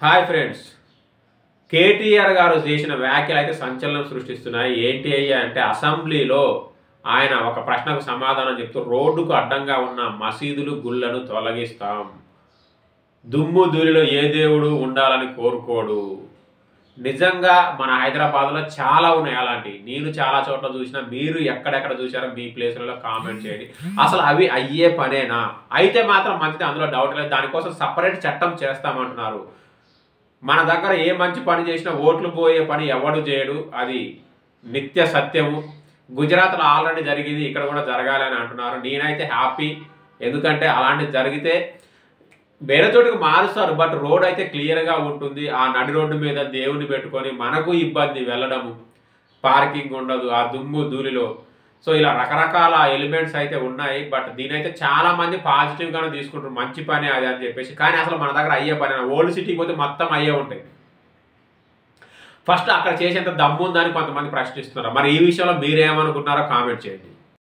hi friends KTR గారు చేసిన వ్యాఖ్యలు అయితే సంచలనం సృష్టిస్తున్నాయి ఏంటి అయ్యా అంటే అసెంబ్లీలో ఆయన ఒక ప్రశ్నకు సమాధానం చెప్తూ రోడ్డుకు అడ్డంగా ఉన్న మసీదులు గుళ్ళను తొలగిస్తాం దుమ్ము ధూళిలో ఏ దేవుడు ఉండాలని కోరుకోడు నిజంగా మన హైదరాబాద్లో చాలా ఉన్నాయి అలాంటి నేను చాలా చోట్ల చూసిన మీరు ఎక్కడెక్కడ చూసారో మీ ప్లేస్లలో కామెంట్ చేయండి అసలు అవి అయ్యే పనేనా అయితే మాత్రం మంచిది అందులో డౌట్ లేదు దానికోసం సపరేట్ చట్టం చేస్తామంటున్నారు మన దగ్గర ఏ మంచి పని చేసినా ఓట్లు పోయే పని ఎవడు చేయడు అది నిత్య సత్యము గుజరాత్లో ఆల్రెడీ జరిగింది ఇక్కడ కూడా జరగాలి అని అంటున్నారు నేనైతే హ్యాపీ ఎందుకంటే అలాంటిది జరిగితే వేరే చోటుకి మారుస్తారు బట్ రోడ్ అయితే క్లియర్గా ఉంటుంది ఆ నడి రోడ్డు మీద దేవుని పెట్టుకొని మనకు ఇబ్బంది వెళ్ళడము పార్కింగ్ ఉండదు ఆ దుమ్ము ధూళిలో సో ఇలా రకరకాల ఎలిమెంట్స్ అయితే ఉన్నాయి బట్ దీనైతే చాలా మంది పాజిటివ్గానే తీసుకుంటారు మంచి పని అది అని చెప్పేసి కానీ అసలు మన దగ్గర అయ్యే పని ఓల్డ్ సిటీకి పోతే మొత్తం అయ్యే ఉంటాయి ఫస్ట్ అక్కడ చేసేంత దమ్ము ఉందని కొంతమంది ప్రశ్నిస్తున్నారు మరి ఈ విషయంలో మీరేమనుకుంటున్నారో కామెంట్ చేయండి